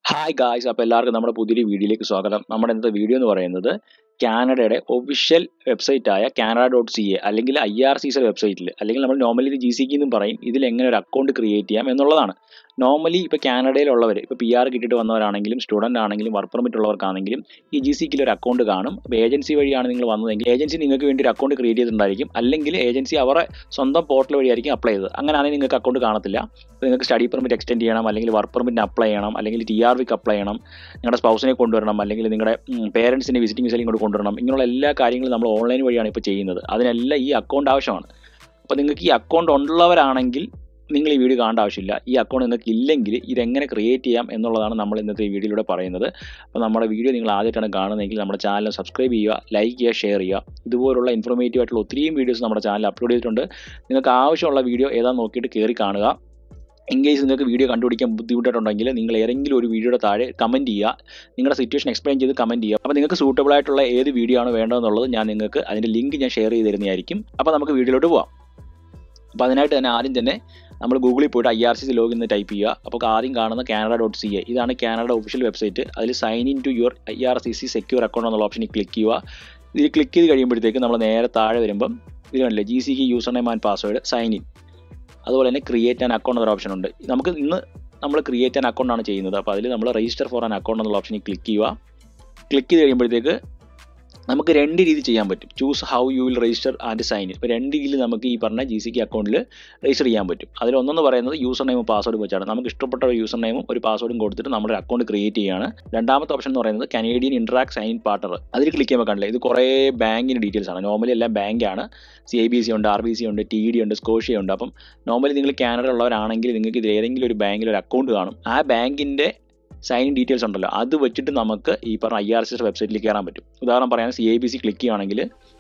hi guys അപ്പോൾ എല്ലാവർക്കും നമ്മുടെ പുതിയൊരു വീഡിയോയിലേക്ക് സ്വാഗതം നമ്മുടെ ഇന്നത്തെ വീഡിയോ എന്ന് പറയുന്നത് കാനഡയുടെ ഒഫീഷ്യൽ വെബ്സൈറ്റ് ആയ കാനഡ ഡോട്ട് സി എ അല്ലെങ്കിൽ ഐ ആർ സി വെബ്സൈറ്റിൽ അല്ലെങ്കിൽ നമ്മൾ നോർമലി ഇത് ജി സി എന്നും പറയും ഇതിൽ എങ്ങനെ ഒരു അക്കൗണ്ട് ക്രിയേറ്റ് ചെയ്യാം എന്നുള്ളതാണ് നോർമലി ഇപ്പോൾ കാനഡയിലുള്ളവർ ഇപ്പോൾ പി ആർ കിട്ടിയിട്ട് വന്നവരാണെങ്കിലും സ്റ്റുഡൻ്റ് ആണെങ്കിലും വർക്ക് പെർമിറ്റ് ഉള്ളവർക്കാണെങ്കിലും ഈ ജി സിക്കിൽ ഒരു അക്കൗണ്ട് കാണും അപ്പോൾ ഏജൻസി വഴിയാണ് നിങ്ങൾ വന്നതെങ്കിൽ ഏജൻസി നിങ്ങൾക്ക് വേണ്ടി ഒരു അക്കൗണ്ട് ക്രിയേറ്റ് ചെയ്തിട്ടുണ്ടായിരിക്കും അല്ലെങ്കിൽ ഏജൻസി അവരുടെ സ്വന്തം പോർട്ടൽ വഴിയായിരിക്കും അപ്ലൈ ചെയ്തത് അങ്ങനെയാണെങ്കിൽ നിങ്ങൾക്ക് അക്കൗണ്ട് കാണത്തില്ല അപ്പോൾ നിങ്ങൾക്ക് സ്റ്റഡി പെർമിറ്റ് എക്സ്റ്റെൻഡ് ചെയ്യണം അല്ലെങ്കിൽ വർക്ക് പെർമിറ്റിന് അപ്ലൈ ചെയ്യണം അല്ലെങ്കിൽ ടി ആർ വിക്ക് അപ്ലൈ ചെയ്യണം നിങ്ങളുടെ സ്പൗസിനെ കൊണ്ടുവരണം അല്ലെങ്കിൽ നിങ്ങളുടെ പേരൻസിനെ വിസിറ്റിംഗ് വിസയിൽ ഇങ്ങോട്ട് കൊണ്ടുവരണം ഇങ്ങനെയുള്ള എല്ലാ കാര്യങ്ങളും നമ്മൾ ഓൺലൈൻ വഴിയാണ് ഇപ്പോൾ ചെയ്യുന്നത് അതിനെല്ലാം ഈ അക്കൗണ്ട് ആവശ്യമാണ് അപ്പോൾ നിങ്ങൾക്ക് ഈ അക്കൗണ്ട് ഉള്ളവരാണെങ്കിൽ നിങ്ങൾ ഈ വീഡിയോ കാണേണ്ട ആവശ്യമില്ല ഈ അക്കൗണ്ട് നിങ്ങൾക്ക് ഇല്ലെങ്കിൽ ഇതെങ്ങനെ ക്രിയേറ്റ് ചെയ്യാം എന്നുള്ളതാണ് നമ്മൾ ഇന്നത്തെ ഈ വീഡിയോയിലൂടെ പറയുന്നത് അപ്പോൾ നമ്മുടെ വീഡിയോ നിങ്ങൾ ആദ്യമായിട്ടാണ് കാണുന്നതെങ്കിൽ നമ്മുടെ ചാനൽ സബ്സ്ക്രൈബ് ചെയ്യുക ലൈക്ക് ചെയ്യുക ഷെയർ ചെയ്യുക ഇതുപോലുള്ള ഇൻഫോർമേറ്റീവ് ആയിട്ടുള്ള ഒത്തിരിയും വീഡിയോസ് നമ്മുടെ ചാനൽ അപ്ലോഡ് ചെയ്തിട്ടുണ്ട് നിങ്ങൾക്ക് ആവശ്യമുള്ള വീഡിയോ ഏതാണെന്ന് നോക്കിയിട്ട് കയറി കാണുക ഇൻ കേസ് നിങ്ങൾക്ക് വീഡിയോ കണ്ടുപിടിക്കാൻ ബുദ്ധിമുട്ടായിട്ടുണ്ടെങ്കിൽ നിങ്ങൾ ഏതെങ്കിലും ഒരു വീഡിയോയുടെ താഴെ കമൻറ്റ് ചെയ്യുക നിങ്ങളുടെ സിറ്റുവേഷൻ എക്സ്പ്ലെയിൻ ചെയ്ത് കമൻറ്റ് ചെയ്യുക അപ്പോൾ നിങ്ങൾക്ക് സൂട്ടബിൾ ആയിട്ടുള്ള ഏത് വീഡിയോ ആണ് വേണ്ടതെന്നുള്ളത് ഞാൻ നിങ്ങൾക്ക് അതിൻ്റെ ലിങ്ക് ഞാൻ ഷെയർ ചെയ്ത് തരുന്നതായിരിക്കും അപ്പോൾ നമുക്ക് വീഡിയോയിലോട്ട് പോവാം അപ്പോൾ അതിനായിട്ട് തന്നെ ആദ്യം തന്നെ നമ്മൾ ഗൂഗിളിൽ പോയിട്ട് I R C C login എന്ന് ടൈപ്പ് ചെയ്യുക അപ്പോൾ ആദ്യം കാണുന്ന കാനഡ ഡോട്ട് സി എ ഇതാണ് കാനഡ ഒഫീഷ്യൽ വെബ്സൈറ്റ് അതിൽ sign in to your I R C C secure account എന്നുള്ള ഓപ്ഷനിൽ ക്ലിക്ക് ചെയ്യുക ഇതിൽ ക്ലിക്ക് ചെയ്ത് കഴിയുമ്പോഴത്തേക്ക് നമ്മൾ നേരെ താഴെ വരുമ്പം ഇത് കണ്ടില്ലേ G C key user name and password sign in അതുപോലെ തന്നെ ക്രിയേറ്റ് ആൻ അക്കൗണ്ട് എന്നൊരു ഓപ്ഷൻ ഉണ്ട് നമുക്ക് ഇന്ന് നമ്മൾ ക്രിയേറ്റ് ആൻ അക്കൗണ്ട് ആണ് ചെയ്യുന്നത് അപ്പോൾ അതിൽ നമ്മൾ രജിസ്റ്റർ ഫോർ ആൻ അക്കൗണ്ട് എന്നുള്ള ഓപ്ഷനിൽ ക്ലിക്ക് ചെയ്യുക ക്ലിക്ക് ചെയ്ത് കഴിയുമ്പോഴത്തേക്ക് നമുക്ക് രണ്ട് രീതി ചെയ്യാൻ പറ്റും choose how you will register and sign ഇപ്പോൾ രണ്ട് രീതിയിൽ നമുക്ക് ഈ പറഞ്ഞ ജി സി കെ അക്കൗണ്ടിൽ രജിസ്റ്റർ ചെയ്യാൻ പറ്റും അതിലൊന്നെന്ന് പറയുന്നത് യൂസർ നെയിമും പാസ്വേഡും വെച്ചാണ് നമുക്ക് ഇഷ്ടപ്പെട്ട ഒരു യൂസർ നെയിമും ഒരു പാസ്വേഡും കൊടുത്തിട്ട് നമ്മുടെ അക്കൗണ്ട് ക്രിയേറ്റ് ചെയ്യുകയാണ് രണ്ടാമത്തെ ഓപ്ഷൻ എന്ന് പറയുന്നത് കനേഡിയൻ ഇൻട്രാക്ട് സൈൻ പാർട്ണർ അതിൽ ക്ലിക്ക് ചെയ്യുമ്പോൾ കണ്ടില്ല ഇത് കുറേ ബാങ്കിൻ്റെ ഡീറ്റെയിൽസ് ആണ് നോർമലി എല്ലാം ബാങ്കാണ് സി ഐ ബി സി ഉണ്ട് ആർ ബി സി ഉണ്ട് ടി ഡി ഉണ്ട് സ്കോഷ്യ ഉണ്ട് അപ്പം നോർമലി നിങ്ങൾ കാനഡ ഉള്ളവരാണെങ്കിൽ നിങ്ങൾക്ക് ഇത് ഏതെങ്കിലും ഒരു ബാങ്കിൽ ഒരു അക്കൗണ്ട് കാണും ആ ബാങ്കിൻ്റെ സൈൻ ഡീറ്റെയിൽസ് ഉണ്ടല്ലോ അത് വെച്ചിട്ട് നമുക്ക് ഈ പറഞ്ഞ ഐ ആർ സി വെബ്സൈറ്റിൽ കയറാൻ പറ്റും ഉദാഹരണം പറയാൻ C I B C click ചെയ്യുകയാണെങ്കിൽ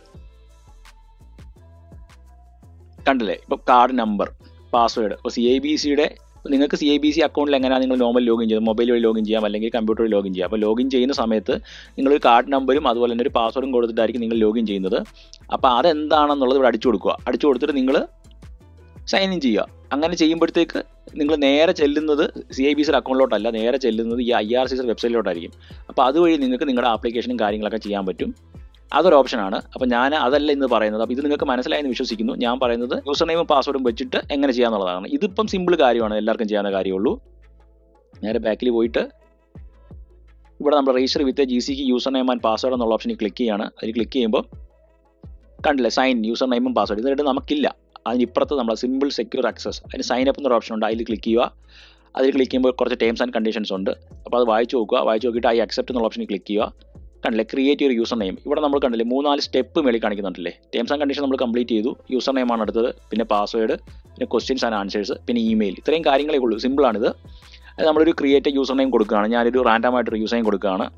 കണ്ടില്ലേ ഇപ്പോൾ കാർഡ് നമ്പർ പാസ്വേഡ് ഇപ്പോൾ സി ഐ ബി സിയുടെ നിങ്ങൾക്ക് സി ഐ ബി സി അക്കൗണ്ടിൽ എങ്ങനെയാണ് നിങ്ങൾ നോർമൽ ലോഗിൻ ചെയ്യുന്നത് മൊബൈൽ വഴി ലോഗിൻ ചെയ്യാം അല്ലെങ്കിൽ കമ്പ്യൂട്ടർ വഴി ലോഗിൻ ചെയ്യാം അപ്പോൾ ലോഗിൻ ചെയ്യുന്ന സമയത്ത് നിങ്ങൾ ഒരു കാർഡ് നമ്പരും അതുപോലെ തന്നെ ഒരു പാസ്വേഡും കൊടുത്തിട്ടായിരിക്കും നിങ്ങൾ ലോഗിൻ ചെയ്യുന്നത് അപ്പോൾ അതെന്താണെന്നുള്ളത് ഇവിടെ അടിച്ചു കൊടുക്കുക അടിച്ചു കൊടുത്തിട്ട് നിങ്ങൾ സൈൻ ഇൻ ചെയ്യുക അങ്ങനെ ചെയ്യുമ്പോഴത്തേക്ക് നിങ്ങൾ നേരെ ചെല്ലുന്നത് സി ഐ ബി സിയുടെ അക്കൗണ്ടിലോട്ടല്ല നേരെ ചെല്ലുന്നത് ഈ ഐ ആർ സി സി വെബ്സൈറ്റിലോട്ടായിരിക്കും അപ്പോൾ അതുവഴി നിങ്ങൾക്ക് നിങ്ങളുടെ ആപ്ലിക്കേഷനും കാര്യങ്ങളൊക്കെ ചെയ്യാൻ പറ്റും അതൊരു ഓപ്ഷനാണ് അപ്പോൾ ഞാൻ അതല്ല ഇന്ന് പറയുന്നത് അപ്പോൾ ഇത് നിങ്ങൾക്ക് മനസ്സിലായെന്ന് വിശ്വസിക്കുന്നു ഞാൻ പറയുന്നത് യൂസർ നെയിമും പാസ്വേഡും വെച്ചിട്ട് എങ്ങനെ ചെയ്യാന്നുള്ളതാണ് ഇതിപ്പം സിമ്പിൾ കാര്യമാണ് എല്ലാവർക്കും ചെയ്യാവുന്ന കാര്യമുള്ളൂ നേരെ ബാക്കിൽ പോയിട്ട് ഇവിടെ നമ്മൾ register with G C key user name and password എന്നുള്ള ഓപ്ഷനിൽ ക്ലിക്ക് ചെയ്യാണ് അതിൽ ക്ലിക്ക് ചെയ്യുമ്പോൾ കണ്ടില്ലേ സൈൻ യൂസർ നെയിമും പാസ്വേഡ് ഇതിനായിട്ട് നമുക്കില്ല അതിനിപ്പുറത്ത് നമ്മൾ സിമ്പിൾ സെക്യൂർ ആക്സസ് അതിന് സൈൻ അപ്പ് എന്നൊരു ഓപ്ഷൻ ഉണ്ട് അതിൽ ക്ലിക്ക് ചെയ്യുക അതിൽ ക്ലിക്ക് ചെയ്യുമ്പോൾ കുറച്ച് ടേംസ് ആൻഡ് കണ്ടീഷൻസ് ഉണ്ട് അപ്പോൾ അത് വായിച്ച് നോക്കുക വായിച്ച് നോക്കിയിട്ട് ഐ അക്സെപ്റ്റ് എന്നുള്ള ഓപ്ഷനിൽ ക്ലിക്ക് ചെയ്യുക കണ്ടില്ലേ ക്രിയേറ്റ് ഒരു യൂസർ നെയിം ഇവിടെ നമ്മൾ കണ്ടില്ലേ മൂന്നാല് സ്റ്റെപ്പ് മേളിൽ കാണിക്കുന്നുണ്ടല്ലേ ടേംസ് ആൻഡ് കണ്ടീഷൻ നമ്മൾ കംപ്ലീറ്റ് ചെയ്തു യൂസർ നെയിമാണ് അടുത്തത് പിന്നെ പാസ്വേഡ് പിന്നെ ക്വസ്റ്റ്യൻസ് ആൻഡ് ആൻസേഴ്സ് പിന്നെ ഇമെയിൽ ഇത്രയും കാര്യങ്ങളേ ഉള്ളൂ സിമ്പിളാണിത് അത് നമ്മളൊരു ക്രിയേറ്റ് യൂസർ നെയിം കൊടുക്കുകയാണ് ഞാനൊരു റാൻഡമായിട്ടൊരു യൂസർ നെയിം കൊടുക്കുകയാണ്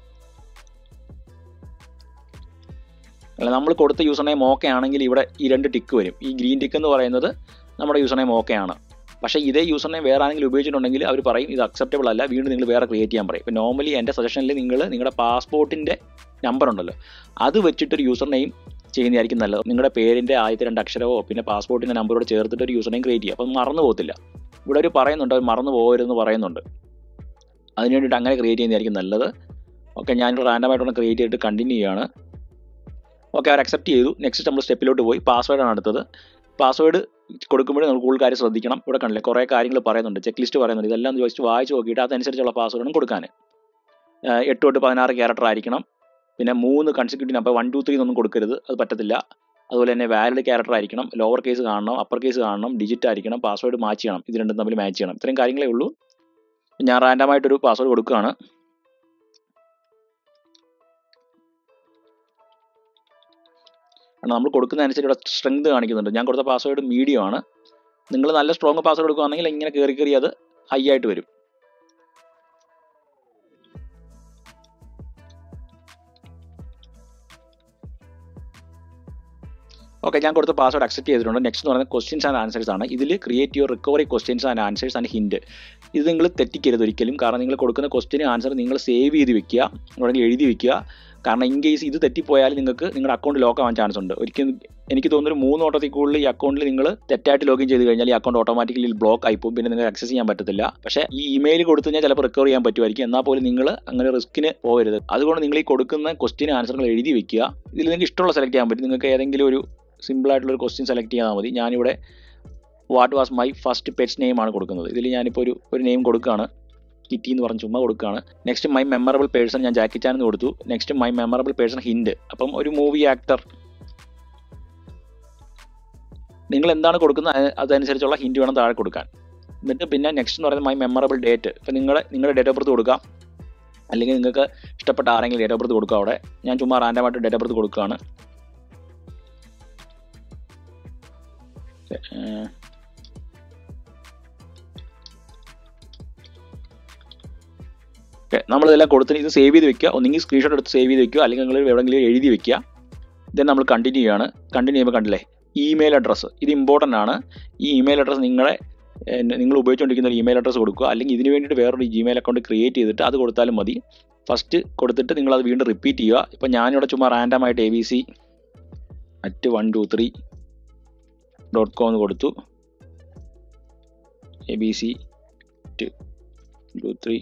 അല്ല നമ്മൾ കൊടുത്ത യൂസർ നെയിം ഓക്കെ ആണെങ്കിൽ ഇവിടെ ഈ രണ്ട് ടിക്ക് വരും ഈ ഗ്രീൻ ടിക്ക് എന്ന് പറയുന്നത് നമ്മുടെ യൂസർ നെയിം ഓക്കെ ആണ് പക്ഷേ ഇതേ യൂസർ നെയിം വേറെ ആരെങ്കിലും ഉപയോഗിച്ചിട്ടുണ്ടെങ്കിൽ അവർ പറയും ഇത് അക്സെപ്റ്റബിൾ അല്ല വീണ്ടും നിങ്ങൾ വേറെ ക്രിയേറ്റ് ചെയ്യാൻ പറയും ഇപ്പോൾ നോർമലി എൻ്റെ സജഷനിൽ നിങ്ങൾ നിങ്ങളുടെ പാസ്പോർട്ടിൻ്റെ നമ്പർ ഉണ്ടല്ലോ അത് വെച്ചിട്ടൊരു യൂസർ നെയിം ചെയ്യുന്നതായിരിക്കും നല്ലത് നിങ്ങളുടെ പേരിൻ്റെ ആദ്യത്തെ രണ്ട് അക്ഷരമോ പിന്നെ പാസ്പോർട്ടിൻ്റെ നമ്പറോട് ചേർത്തിട്ട് ഒരു യൂസർ നെയിം ക്രിയേറ്റ് ചെയ്യുക അപ്പം മറന്നു പോകത്തില്ല ഇവിടെ ഒരു പറയുന്നുണ്ട് അവർ മറന്നു പോകരുതെന്ന് പറയുന്നുണ്ട് അതിന് വേണ്ടിയിട്ട് അങ്ങനെ ക്രിയേറ്റ് ചെയ്യുന്നതായിരിക്കും നല്ലത് ഓക്കെ ഞാനിവിടെ റാൻഡമായിട്ടൊന്ന് ക്രിയേറ്റ് ചെയ്തിട്ട് കണ്ടിന്യൂ ചെയ്യുകയാണ് ഓക്കെ അവർ അക്സെപ്റ്റ് ചെയ്തു നെക്സ്റ്റ് നമ്മൾ സ്റ്റെപ്പിലോട്ട് പോയി പാസ്വേഡാണ് അടുത്തത് പാസ്വേഡ് കൊടുക്കുമ്പോൾ നമ്മൾ കൂടുതൽ കാര്യം ശ്രദ്ധിക്കണം ഇവിടെ കണ്ടില്ലേ കുറേ കാര്യങ്ങൾ പറയുന്നുണ്ട് ചെക്ക് ലിസ്റ്റ് പറയുന്നുണ്ട് ഇതെല്ലാം ജസ്റ്റ് വായിച്ച് നോക്കിയിട്ട് അതനുസരിച്ചുള്ള പാസ്വേഡും കൊടുക്കാൻ എട്ട് തൊട്ട് പതിനാറ് ക്യാരക്ടർ ആയിരിക്കണം പിന്നെ മൂന്ന് consecutive number one two three ഒന്നും കൊടുക്കരുത് അത് പറ്റത്തില്ല അതുപോലെ തന്നെ വാലിഡ് ക്യാരക്ടർ ആയിരിക്കണം ലോവർ കേസ് കാണണം അപ്പർ കേസ് കാണണം ഡിജിറ്റ് ആയിരിക്കണം പാസ്വേഡ് മാച്ച് ചെയ്യണം ഇത് രണ്ടും തമ്മിൽ മാച്ച് ചെയ്യണം ഇത്രയും കാര്യങ്ങളേ ഉള്ളൂ ഞാൻ റാൻഡമായിട്ടൊരു പാസ്വേഡ് കൊടുക്കുകയാണ് നമ്മൾ കൊടുക്കുന്ന അനുസരിച്ച് ഇവിടെ സ്ട്രെങ്ത് കാണിക്കുന്നുണ്ട് ഞാൻ കൊടുത്ത പാസ്വേഡ് മീഡിയം ആണ് നിങ്ങൾ നല്ല സ്ട്രോങ് പാസ്വേഡ് കൊടുക്കുകയാണെങ്കിൽ ഇങ്ങനെ കയറി കയറി അത് ഹൈ ആയിട്ട് വരും ഓക്കെ ഞാൻ കൊടുത്ത പാസ്വേഡ് അക്സെപ്റ്റ് ചെയ്തിട്ടുണ്ട് നെക്സ്റ്റ് എന്ന് പറയുന്നത് ക്വസ്റ്റ്യൻസ് ആൻഡ് ആൻസേഴ്സ് ആണ് ഇതിൽ create your recovery questions and answers and hint ഇത് നിങ്ങൾ തെറ്റിക്കരുത് ഒരിക്കലും കാരണം നിങ്ങൾ കൊടുക്കുന്ന ക്വസ്റ്റ്യൻ ആൻസർ നിങ്ങൾ സേവ് ചെയ്ത് വെക്കുക അല്ലെങ്കിൽ എഴുതി വെക്കുക കാരണം ഇൻ കേസ് ഇത് തെറ്റിപ്പോയാൽ നിങ്ങൾക്ക് നിങ്ങളുടെ അക്കൗണ്ട് ലോക്ക് ആവാൻ ചാൻസ് ഉണ്ട് ഒരിക്കലും എനിക്ക് തോന്നുന്നു ഒരു മൂന്ന് ഓട്ടത്തിൽ കൂടുതൽ ഈ അക്കൗണ്ടിൽ നിങ്ങൾ തെറ്റായിട്ട് ലോഗിൻ ചെയ്ത് കഴിഞ്ഞാൽ ഈ അക്കൗണ്ട് ഓട്ടോമാറ്റിക്കലി ബ്ലോക്ക് ആയി പോകും പിന്നെ നിങ്ങൾക്ക് ആക്സസ് ചെയ്യാൻ പറ്റത്തില്ല പക്ഷേ ഈ ഇമെയിൽ കൊടുത്തു കഴിഞ്ഞാൽ ചിലപ്പോൾ റിക്കവർ ചെയ്യാൻ പറ്റുമായിരിക്കും എന്നാൽ പോലും നിങ്ങൾ അങ്ങനെ റിസ്ക്കിന് പോകരുത് അതുകൊണ്ട് നിങ്ങൾ ഈ കൊടുക്കുന്ന ക്വസ്റ്റിന് ആൻസറുകൾ എഴുതി വെക്കുക ഇതിൽ നിങ്ങൾക്ക് ഇഷ്ടമുള്ള സെലക്ട് ചെയ്യാൻ പറ്റും നിങ്ങൾക്ക് ഏതെങ്കിലും ഒരു സിമ്പിൾ ആയിട്ടുള്ള ഒരു ക്വസ്റ്റ്യൻ സെലക്ട് ചെയ്താൽ മതി ഞാനിവിടെ what was my first pet's name ആണ് കൊടുക്കുന്നത് ഇതിൽ ഞാനിപ്പോൾ ഒരു ഒരു നെയിം കൊടുക്കുകയാണ് കിറ്റി എന്ന് പറഞ്ഞ് ചുമ്മാ കൊടുക്കുകയാണ് നെക്സ്റ്റ് മൈ മെമ്മറബിൾ പേഴ്സൺ ഞാൻ ജാക്കി ചാൻ എന്ന് കൊടുത്തു next my memorable person hint അപ്പം ഒരു മൂവി ആക്ടർ നിങ്ങൾ എന്താണ് കൊടുക്കുന്നത് അത് അതനുസരിച്ചുള്ള ഹിൻഡ് വേണം താഴെ കൊടുക്കാൻ എന്നിട്ട് പിന്നെ നെക്സ്റ്റ് എന്ന് പറയുന്നത് മൈ മെമ്മറബിൾ ഡേറ്റ് ഇപ്പം നിങ്ങളുടെ നിങ്ങളുടെ ഡേറ്റ് ഓഫ് ബർത്ത് കൊടുക്കാം അല്ലെങ്കിൽ നിങ്ങൾക്ക് ഇഷ്ടപ്പെട്ട ആരെങ്കിലും ഡേറ്റ് ഓഫ് ബർത്ത് കൊടുക്കുക അവിടെ ഞാൻ ചുമ്മാ റാൻഡമായിട്ട് ഡേറ്റ് ഓഫ് ബർത്ത് കൊടുക്കുകയാണ് ഏഹ് ഓക്കെ നമ്മളിതെല്ലാം കൊടുത്തിട്ട് ഇത് സേവ് ചെയ്ത് വെക്കുക ഒന്നെങ്കിൽ സ്ക്രീൻഷോട്ട് എടുത്ത് സേവ് ചെയ്ത് വെക്കുക അല്ലെങ്കിൽ നിങ്ങൾ എവിടെയെങ്കിലും എഴുതി വെക്കുക ദെൻ നമ്മൾ കണ്ടിന്യൂ ചെയ്യാണ് കണ്ടിന്യൂ ചെയ്യുമ്പോൾ കണ്ടില്ലേ ഇമെയിൽ അഡ്രസ്സ് ഇത് ഇമ്പോർട്ടൻ്റ് ആണ് ഈ ഇമെയിൽ അഡ്രസ്സ് നിങ്ങളെ ഏഹ്, നിങ്ങൾ ഉപയോഗിച്ചുകൊണ്ടിരിക്കുന്ന ഒരു ഇമെയിൽ അഡ്രസ്സ് കൊടുക്കുക അല്ലെങ്കിൽ ഇതിന് വേണ്ടിയിട്ട് വേറൊരു ജിമെയിൽ അക്കൗണ്ട് ക്രിയേറ്റ് ചെയ്തിട്ട് അത് കൊടുത്താലും മതി ഫസ്റ്റ് കൊടുത്തിട്ട് നിങ്ങൾ അത് വീണ്ടും റിപ്പീറ്റ് ചെയ്യുക ഇപ്പം ഞാനിവിടെ ചുമ്മാ റാൻഡമായിട്ട് A B C at one two three dot com എന്ന് കൊടുത്തു A B C two two three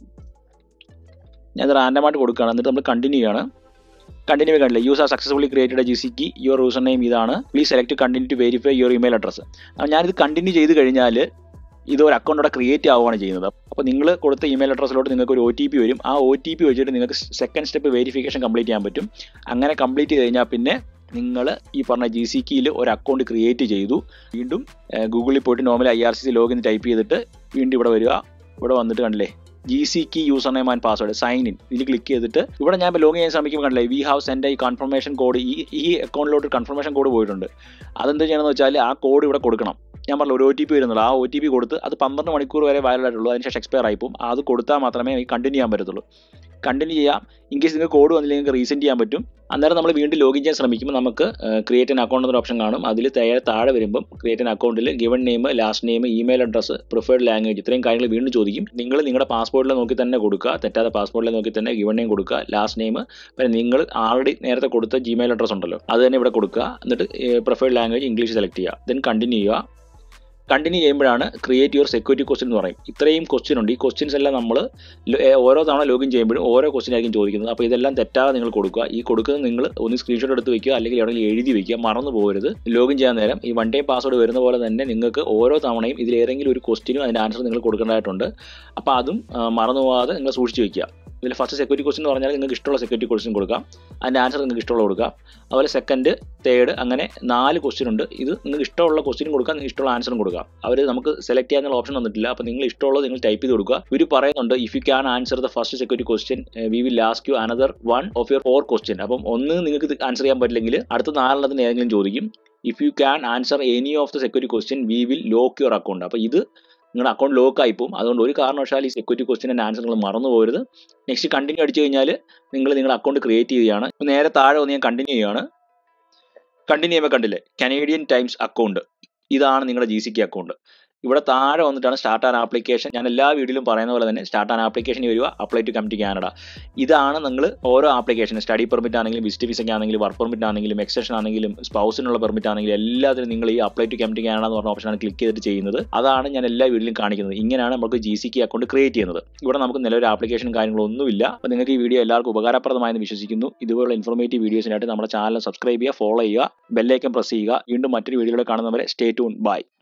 ഞാൻ റാൻഡമായിട്ട് കൊടുക്കുകയാണ് എന്നിട്ട് നമ്മൾ കണ്ടിന്യൂ ചെയ്യാണ് കണ്ടിന്യൂ കണ്ടില്ല you are successfully created G C key your user name ഇതാണ് please select continue to verify your email address ഞാനിത് കണ്ടിന്യൂ ചെയ്ത് കഴിഞ്ഞാൽ ഇത് ഒരു അക്കൗണ്ട് അവിടെ ക്രിയേറ്റ് ആവുകയാണ് ചെയ്യുന്നത് അപ്പോൾ നിങ്ങൾ കൊടുത്ത ഇമെയിൽ അഡ്രസ്സിലോട്ട് നിങ്ങൾക്ക് ഒരു ഒ ടി പി വരും ആ ഒ ടി പി വെച്ചിട്ട് നിങ്ങൾക്ക് സെക്കൻഡ് സ്റ്റെപ്പ് വെരിഫിക്കേഷൻ കംപ്ലീറ്റ് ചെയ്യാൻ പറ്റും അങ്ങനെ കംപ്ലീറ്റ് ചെയ്ത് കഴിഞ്ഞാൽ പിന്നെ നിങ്ങൾ ഈ പറഞ്ഞ ജി സി കിയിൽ ഒരു അക്കൗണ്ട് ക്രിയേറ്റ് ചെയ്തു വീണ്ടും ഗൂഗിളിൽ പോയിട്ട് normal I R C C login type ചെയ്തിട്ട് വീണ്ടും ഇവിടെ വരിക ഇവിടെ വന്നിട്ട് കണ്ടില്ലേ G C key user name and password sign in ഇതിൽ ക്ലിക്ക് ചെയ്തിട്ട് ഇവിടെ ഞാൻ ലോഗിൻ ചെയ്യാൻ ശ്രമിക്കുമ്പോൾ കണ്ടില്ലേ വി ഹാവ് സെൻഡ് ഈ കൺഫർമേഷൻ കോഡ് ഈ ഈ അക്കൗണ്ടിലോട്ട് കൺഫർമേഷൻ കോഡ് പോയിട്ടുണ്ട് അതെന്ത് ചെയ്യണമെന്ന് വെച്ചാൽ ആ കോഡ് ഇവിടെ കൊടുക്കണം ഞാൻ പറഞ്ഞ ഒരു ഒ ടി പി വരുന്നുള്ളൂ ആ ഒ ടി പി കൊടുത്ത് അത് പന്ത്രണ്ട് മണിക്കൂർ വരെ വയലഡ് ആയിട്ടുള്ളൂ അതിനുശേഷം എക്സ്പയർ ആയിപ്പോവും അത് കൊടുത്താൽ മാത്രമേ ഈ കണ്ടിന്യൂ ചെയ്യാൻ പറ്റത്തുള്ളൂ കണ്ടിന്യൂ ചെയ്യാം ഇൻ കേസ് നിങ്ങൾക്ക് കോഡ് വന്നില്ലെങ്കിൽ നിങ്ങൾക്ക് റീസെൻഡ് ചെയ്യാൻ പറ്റും അന്നേരം നമ്മൾ വീണ്ടും ലോഗിൻ ചെയ്യാൻ ശ്രമിക്കുമ്പോൾ നമുക്ക് ക്രിയേറ്റ് ആൻ അക്കൗണ്ട് എന്നൊരു ഓപ്ഷൻ കാണും അതിൽ താഴെ താഴെ വരുമ്പം ക്രിയേറ്റ് ആൻ അക്കൗണ്ടിൽ given name last name email address preferred language ഇത്രയും കാര്യങ്ങൾ വീണ്ടും ചോദിക്കും നിങ്ങൾ നിങ്ങളുടെ പാസ്പോർട്ടിൽ നോക്കി തന്നെ കൊടുക്കുക തെറ്റാതെ പാസ്പോർട്ടിൽ നോക്കി തന്നെ ഗിവൺ നെയിം കൊടുക്കുക ലാസ്റ്റ് നെയിം പിന്നെ നിങ്ങൾ ആൾറെഡി നേരത്തെ കൊടുത്ത ജിമെയിൽ അഡ്രസ്സ് ഉണ്ടല്ലോ അത് തന്നെ ഇവിടെ കൊടുക്കുക എന്നിട്ട് പ്രിഫേർഡ് ലാംഗ്വേജ് ഇംഗ്ലീഷ് സെലക്ട് ചെയ്യുക ദെൻ കണ്ടിന്യൂ ചെയ്യുക കണ്ടിന്യൂ ചെയ്യുമ്പോഴാണ് ക്രിയേറ്റ് യുവർ സെക്യൂരിറ്റി ക്വസ്റ്റ്യൻ എന്ന് പറയും ഇത്രയും ക്വസ്റ്റ്യൻ ഉണ്ട് ഈ ക്വസ്റ്റ്യൻസ് എല്ലാം നമ്മൾ ഓരോ തവണ ലോഗിൻ ചെയ്യുമ്പോഴും ഓരോ ക്വസ്റ്റ്യൻ ആയിരിക്കും ചോദിക്കുന്നത് അപ്പോൾ ഇതെല്ലാം തെറ്റാതെ നിങ്ങൾ കൊടുക്കുക ഈ കൊടുക്കുന്നത് നിങ്ങൾ ഒന്ന് സ്ക്രീൻഷോട്ട് എടുത്ത് വെക്കുക അല്ലെങ്കിൽ എവിടെയെങ്കിലും എഴുതി വെക്കുക മറന്നു പോകരുത് ലോഗിൻ ചെയ്യാൻ നേരം ഈ വൺ ടൈം പാസ്വേഡ് വരുന്ന പോലെ തന്നെ നിങ്ങൾക്ക് ഓരോ തവണയും ഇതിൽ ഏതെങ്കിലും ഒരു ക്വസ്റ്റിനും അതിൻ്റെ ആൻസർ നിങ്ങൾ കൊടുക്കേണ്ടതായിട്ടുണ്ട് അപ്പോൾ അതും ആ, മറന്നു പോകാതെ നിങ്ങൾ സൂക്ഷിച്ച് വെക്കുക ഇതിൽ ഫസ്റ്റ് സെക്യൂരിറ്റി ക്വസ്റ്റ്യൻ എന്ന് പറഞ്ഞാൽ നിങ്ങൾക്ക് ഇഷ്ടമുള്ള സെക്യൂരിറ്റി ക്വസ്റ്റ്യൻ കൊടുക്കാം അതിൻ്റെ ആൻസർ നിങ്ങൾക്ക് ഇഷ്ടമുള്ള കൊടുക്കാം അതുപോലെ സെക്കൻഡ് തേർഡ് അങ്ങനെ നാല് ക്വസ്റ്റ്യൻ ഉണ്ട് ഇത് നിങ്ങൾക്ക് ഇഷ്ടമുള്ള ക്വസ്റ്റ്യൻ കൊടുക്കാം നിങ്ങൾക്ക് ഇഷ്ടമുള്ള ആൻസറും കൊടുക്കാം അവർ നമുക്ക് സെലക്ട് ചെയ്യാനുള്ള ഓപ്ഷൻ തന്നിട്ടില്ല അപ്പോൾ നിങ്ങൾ ഇഷ്ടമുള്ളത് നിങ്ങൾ ടൈപ്പ് ചെയ്ത് കൊടുക്കുക ഇവർ പറയുന്നുണ്ട് if you can answer the first security question we will last you another one of your four question അപ്പം ഒന്ന് നിങ്ങൾക്ക് ഇത് ആൻസർ ചെയ്യാൻ പറ്റില്ലെങ്കിൽ അടുത്ത നാലെണ്ണത്തിന് ഏതെങ്കിലും ചോദിക്കും if you can answer any of the security question we will lock your account അപ്പോൾ ഇത് നിങ്ങളുടെ അക്കൗണ്ട് ലോക്ക് ആയി പോകും അതുകൊണ്ട് ഒരു കാരണവശാൽ ഈ സെക്യൂരിറ്റി ക്വസ്റ്റിൻ്റെ ആൻസർ നിങ്ങൾ മറന്നു പോകരുത് നെക്സ്റ്റ് കണ്ടിന്യൂ അടിച്ചു കഴിഞ്ഞാൽ നിങ്ങൾ നിങ്ങളുടെ അക്കൗണ്ട് ക്രിയേറ്റ് ചെയ്യുകയാണ് ഇപ്പൊ നേരെ താഴെ വന്ന് ഞാൻ കണ്ടിന്യൂ ചെയ്യുകയാണ് കണ്ടിന്യൂ ചെയ്യുമ്പോൾ കണ്ടില്ലേ കനേഡിയൻ ടൈംസ് അക്കൗണ്ട് ഇതാണ് നിങ്ങളുടെ ജി സി കെ അക്കൗണ്ട് ഇവിടെ താഴെ വന്നിട്ടാണ് സ്റ്റാർട്ട് ആൻ ആപ്ലിക്കേഷൻ ഞാൻ എല്ലാ വീഡിയോയിലും പറയുന്ന പോലെ തന്നെ സ്റ്റാർട്ട് ആൻ ആപ്ലിക്കേഷൻ വരിക apply to come to Canada ഇതാണ് നിങ്ങൾ ഓരോ ആപ്ലിക്കേഷൻ സ്റ്റഡി പെർമിറ്റ് ആണെങ്കിലും വിസിറ്റ് വിസയ്ക്ക് ആണെങ്കിലും വർക്ക് പെർമിറ്റ് ആണെങ്കിലും എക്സ്റ്റൻഷൻ ആണെങ്കിലും സ്പൗസിനുള്ള പെർമിറ്റ് ആണെങ്കിലും എല്ലാത്തിനും നിങ്ങൾ ഈ apply to come to Canada എന്ന് പറഞ്ഞ ഓപ്ഷനാണ് ക്ലിക്ക് ചെയ്തിട്ട് ചെയ്യുന്നത് അതാണ് ഞാൻ എല്ലാ വീഡിയോയിലും കാണിക്കുന്നത് ഇങ്ങനെയാണ് നമുക്ക് G C K account create ചെയ്യുന്നത് ഇവിടെ നമുക്ക് നിലവിൽ ആപ്ലിക്കേഷൻ കാര്യങ്ങളൊന്നുമില്ല അപ്പോൾ നിങ്ങൾക്ക് ഈ വീഡിയോ എല്ലാവർക്കും ഉപകാരപ്രദമായെന്ന് വിശ്വസിക്കുന്നു ഇതുപോലുള്ള ഇൻഫോർമേറ്റീവ് വീഡിയോസിനായിട്ട് നമ്മുടെ ചാനൽ സബ്സ്ക്രൈബ് ചെയ്യുക ഫോളോ ചെയ്യുക ബെല്ലൈക്കൻ പ്രസ് ചെയ്യുക വീണ്ടും മറ്റൊരു വീഡിയോയിൽ കാണുന്നവരെ സ്റ്റേ ടൂൺ ബൈ